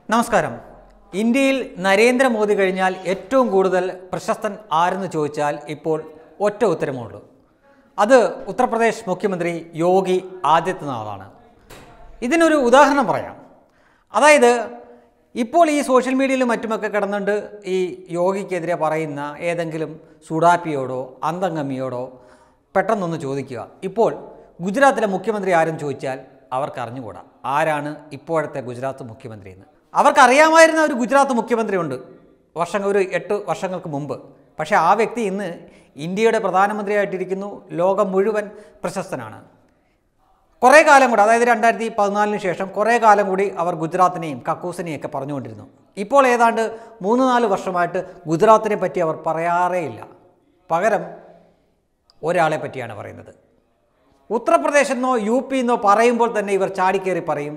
നമസ്കാരം ഇന്ത്യയിൽ നരേന്ദ്രമോദി കഴിഞ്ഞാൽ ഏറ്റവും കൂടുതൽ പ്രശസ്തൻ ആരെന്ന് ചോദിച്ചാൽ ഇപ്പോൾ ഒറ്റ ഉത്തരമുള്ളൂ അത് ഉത്തർപ്രദേശ് മുഖ്യമന്ത്രി യോഗി ആദിത്യനാഥാണ് ഇതിനൊരു ഉദാഹരണം പറയാം അതായത് ഇപ്പോൾ ഈ സോഷ്യൽ മീഡിയയിലും മറ്റുമൊക്കെ കിടന്നുകൊണ്ട് ഈ യോഗിക്കെതിരെ പറയുന്ന ഏതെങ്കിലും സുഡാപ്പിയോടോ അന്തംഗമ്മിയോടോ പെട്ടെന്നൊന്ന് ചോദിക്കുക ഇപ്പോൾ ഗുജറാത്തിലെ മുഖ്യമന്ത്രി ആരെന്ന് ചോദിച്ചാൽ അവർക്ക് അറിഞ്ഞുകൂടാ ആരാണ് ഇപ്പോഴത്തെ ഗുജറാത്ത് മുഖ്യമന്ത്രി എന്ന് അവർക്കറിയാമായിരുന്ന ഒരു ഗുജറാത്ത് മുഖ്യമന്ത്രിയുണ്ട് വർഷങ്ങൾ ഒരു എട്ട് വർഷങ്ങൾക്ക് മുമ്പ് പക്ഷേ ആ വ്യക്തി ഇന്ന് ഇന്ത്യയുടെ പ്രധാനമന്ത്രിയായിട്ടിരിക്കുന്നു ലോകം മുഴുവൻ പ്രശസ്തനാണ് കുറേ കാലം കൂടി അതായത് രണ്ടായിരത്തി പതിനാലിന് ശേഷം കുറേ കാലം കൂടി അവർ ഗുജറാത്തിനെയും കക്കൂസിനെയും ഒക്കെ പറഞ്ഞുകൊണ്ടിരുന്നു ഇപ്പോൾ ഏതാണ്ട് മൂന്ന് നാല് വർഷമായിട്ട് ഗുജറാത്തിനെ പറ്റി അവർ പറയാറേ ഇല്ല പകരം ഒരാളെ പറ്റിയാണ് പറയുന്നത് ഉത്തർപ്രദേശ് എന്നോ യു പി എന്നോ പറയുമ്പോൾ തന്നെ ഇവർ ചാടിക്കേറി പറയും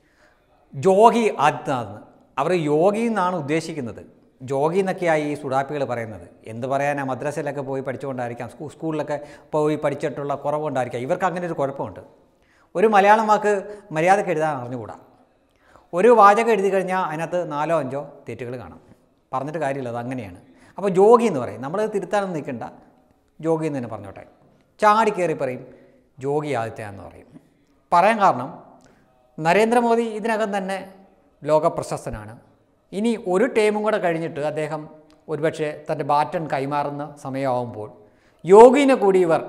ജോഗി ആദിത്യനാഥ് അവർ യോഗി എന്നാണ് ഉദ്ദേശിക്കുന്നത് ജോഗി എന്നൊക്കെയായി ഈ സുഡാപ്പികൾ പറയുന്നത് എന്ത് പറയാനാ മദ്രസയിലൊക്കെ പോയി പഠിച്ചുകൊണ്ടായിരിക്കാം സ്കൂ സ്കൂളിലൊക്കെ പോയി പഠിച്ചിട്ടുള്ള കുറവുകൊണ്ടായിരിക്കാം ഇവർക്ക് അങ്ങനെ ഒരു കുഴപ്പമുണ്ട് ഒരു മലയാളം വാക്ക് മര്യാദക്ക് എഴുതാൻ അറിഞ്ഞുകൂടാ ഒരു വാചകം എഴുതി കഴിഞ്ഞാൽ അതിനകത്ത് നാലോ അഞ്ചോ തെറ്റുകൾ കാണും പറഞ്ഞിട്ട് കാര്യമില്ല അത് അങ്ങനെയാണ് അപ്പോൾ ജോഗി എന്ന് പറയും നമ്മളത് തിരുത്താനൊന്നും നിൽക്കണ്ട ജോഗി എന്ന് തന്നെ പറഞ്ഞോട്ടെ ചാടി കയറി പറയും ജോഗി ആദിത്യ എന്ന് പറയും പറയാൻ കാരണം നരേന്ദ്രമോദി ഇതിനകം തന്നെ ലോക പ്രശസ്തനാണ് ഇനി ഒരു ടൈമും കൂടെ കഴിഞ്ഞിട്ട് അദ്ദേഹം ഒരുപക്ഷെ തൻ്റെ ബാറ്റൺ കൈമാറുന്ന സമയമാകുമ്പോൾ യോഗിനെ കൂടി ഇവർ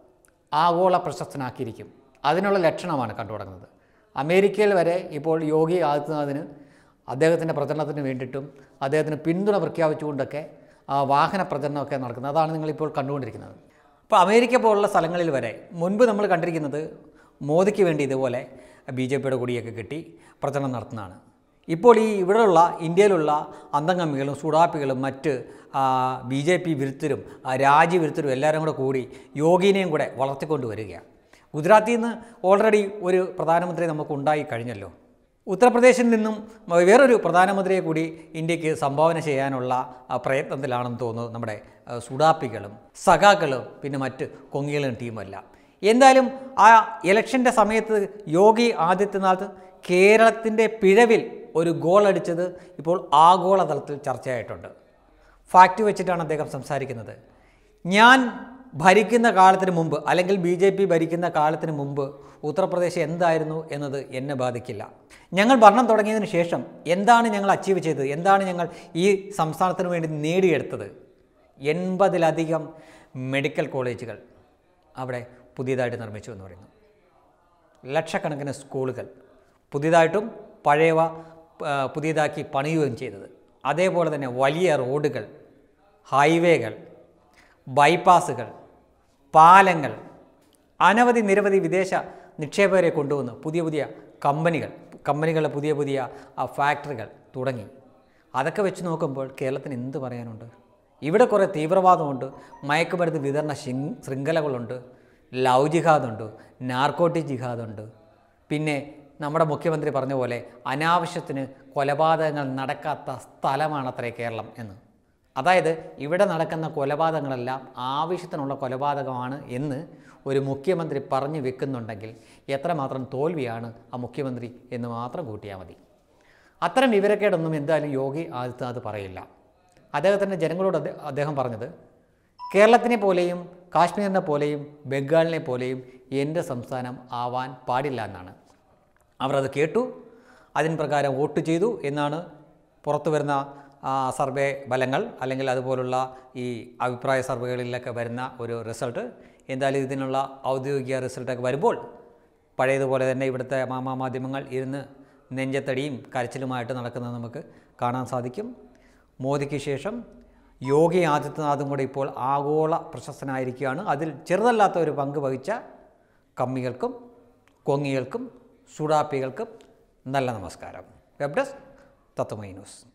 ആഗോള പ്രശസ്തനാക്കിയിരിക്കും അതിനുള്ള ലക്ഷണമാണ് കണ്ടു തുടങ്ങുന്നത് അമേരിക്കയിൽ വരെ ഇപ്പോൾ യോഗി ആദിത്യനാഥിന് അദ്ദേഹത്തിൻ്റെ പ്രചരണത്തിന് വേണ്ടിയിട്ടും അദ്ദേഹത്തിന് പിന്തുണ പ്രഖ്യാപിച്ചുകൊണ്ടൊക്കെ ആ വാഹന പ്രചരണമൊക്കെ നടക്കുന്നത് അതാണ് നിങ്ങളിപ്പോൾ കണ്ടുകൊണ്ടിരിക്കുന്നത് അപ്പോൾ അമേരിക്ക പോലുള്ള സ്ഥലങ്ങളിൽ വരെ മുൻപ് നമ്മൾ കണ്ടിരിക്കുന്നത് മോദിക്ക് വേണ്ടി ഇതുപോലെ ബി ജെ പിയുടെ കൊടിയൊക്കെ കെട്ടി പ്രചരണം നടത്തുന്നതാണ് ഇപ്പോൾ ഈ ഇവിടെയുള്ള ഇന്ത്യയിലുള്ള അന്തംഗമ്മികളും സുഡാപ്പികളും മറ്റ് ബി ജെ പി വിരുദ്ധരും ആ, രാജ്യവിരുദ്ധരും എല്ലാവരും കൂടെ കൂടി യോഗിനെയും കൂടെ വളർത്തിക്കൊണ്ട് വരികയാണ് ഗുജറാത്തിൽ നിന്ന് ഓൾറെഡി ഒരു പ്രധാനമന്ത്രി നമുക്ക് ഉണ്ടായി കഴിഞ്ഞല്ലോ ഉത്തർപ്രദേശിൽ നിന്നും വേറൊരു പ്രധാനമന്ത്രിയെ കൂടി ഇന്ത്യക്ക് സംഭാവന ചെയ്യാനുള്ള ആ, പ്രയത്നത്തിലാണെന്ന് തോന്നുന്നു നമ്മുടെ ആ, സുഡാപ്പികളും സഖാക്കളും പിന്നെ മറ്റ് കൊങ്ങികളും ടീമല്ല എന്തായാലും ആ ഇലക്ഷൻ്റെ സമയത്ത് യോഗി ആദിത്യനാഥ് കേരളത്തിൻ്റെ പിഴവിൽ ഒരു ഗോൾ അടിച്ചത് ഇപ്പോൾ ആഗോളതലത്തിൽ ചർച്ചയായിട്ടുണ്ട് ഫാക്റ്റ് വെച്ചിട്ടാണ് അദ്ദേഹം സംസാരിക്കുന്നത് ഞാൻ ഭരിക്കുന്ന കാലത്തിന് മുമ്പ് അല്ലെങ്കിൽ ബി ജെ പി ഭരിക്കുന്ന കാലത്തിന് മുമ്പ് ഉത്തർപ്രദേശ് എന്തായിരുന്നു എന്നത് എന്നെ ബാധിക്കില്ല ഞങ്ങൾ ഭരണം തുടങ്ങിയതിന് ശേഷം എന്താണ് ഞങ്ങൾ അച്ചീവ് ചെയ്തത് എന്താണ് ഞങ്ങൾ ഈ സംസ്ഥാനത്തിന് വേണ്ടി നേടിയെടുത്തത് എൺപതിലധികം മെഡിക്കൽ കോളേജുകൾ അവിടെ പുതിയതായിട്ട് നിർമ്മിച്ചു എന്ന് പറയുന്നു ലക്ഷക്കണക്കിന് സ്കൂളുകൾ പുതിയതായിട്ടും പഴയവ ആ, പുതിയതാക്കി പണിയുകയും ചെയ്തത് അതേപോലെ തന്നെ വലിയ റോഡുകൾ ഹൈവേകൾ ബൈപ്പാസുകൾ പാലങ്ങൾ അനവധി നിരവധി വിദേശ നിക്ഷേപകരെ കൊണ്ടുവന്ന് പുതിയ പുതിയ കമ്പനികൾ കമ്പനികളുടെ പുതിയ പുതിയ ആ, ഫാക്ടറികൾ തുടങ്ങി അതൊക്കെ വെച്ച് നോക്കുമ്പോൾ കേരളത്തിന് എന്ത് പറയാനുണ്ട് ഇവിടെ കുറേ തീവ്രവാദമുണ്ട് മയക്കുമരുന്ന് വിതരണ ശൃംഖ ശൃംഖലകളുണ്ട് ലവ് ജിഹാദുണ്ട് നാർക്കോട്ടിക് ജിഹാദുണ്ട് പിന്നെ നമ്മുടെ മുഖ്യമന്ത്രി പറഞ്ഞ പോലെ അനാവശ്യത്തിന് കൊലപാതകങ്ങൾ നടക്കാത്ത സ്ഥലമാണത്രേ കേരളം എന്ന് അതായത് ഇവിടെ നടക്കുന്ന കൊലപാതകങ്ങളെല്ലാം ആവശ്യത്തിനുള്ള കൊലപാതകമാണ് എന്ന് ഒരു മുഖ്യമന്ത്രി പറഞ്ഞു വെക്കുന്നുണ്ടെങ്കിൽ എത്രമാത്രം തോൽവിയാണ് ആ മുഖ്യമന്ത്രി എന്ന് മാത്രം കൂട്ടിയാൽ മതി അത്തരം വിവരക്കേടൊന്നും എന്തായാലും യോഗി ആദിത്യനാഥ് പറയില്ല അദ്ദേഹത്തിൻ്റെ ജനങ്ങളോട് അദ്ദേഹ- അദ്ദേഹം പറഞ്ഞത് കേരളത്തിനെ പോലെയും കാശ്മീരിനെ പോലെയും ബംഗാളിനെ പോലെയും എൻ്റെ സംസ്ഥാനം ആവാൻ പാടില്ല എന്നാണ് അവർ അത് കേട്ടു അതിന് പ്രകാരം വോട്ട് ചെയ്തു എന്നാണ് പുറത്തു വരുന്ന ആ, സർവേ ഫലങ്ങൾ അല്ലെങ്കിൽ അതുപോലുള്ള ഈ അഭിപ്രായ സർവേകളിലൊക്കെ വരുന്ന ഒരു റിസൾട്ട് എന്തായാലും ഇതിനുള്ള ഔദ്യോഗിക റിസൾട്ടൊക്കെ വരുമ്പോൾ പഴയതുപോലെ തന്നെ ഇവിടുത്തെ മാമാ മാധ്യമങ്ങൾ ഇരുന്ന് നെഞ്ചത്തടിയും കരച്ചിലുമായിട്ട് നടക്കുന്നത് നമുക്ക് കാണാൻ സാധിക്കും മോദിക്ക് ശേഷം യോഗി ആദിത്യനാഥും കൂടെ ഇപ്പോൾ ആഗോള പ്രശസ്തനായിരിക്കുകയാണ് അതിൽ ചെറുതല്ലാത്ത ഒരു പങ്ക് വഹിച്ച കമ്മികൾക്കും കൊങ്ങികൾക്കും സുഡാപ്പികൾക്കും നല്ല നമസ്കാരം വെബ് ഡെസ്ക് തത്വമൈ ന്യൂസ്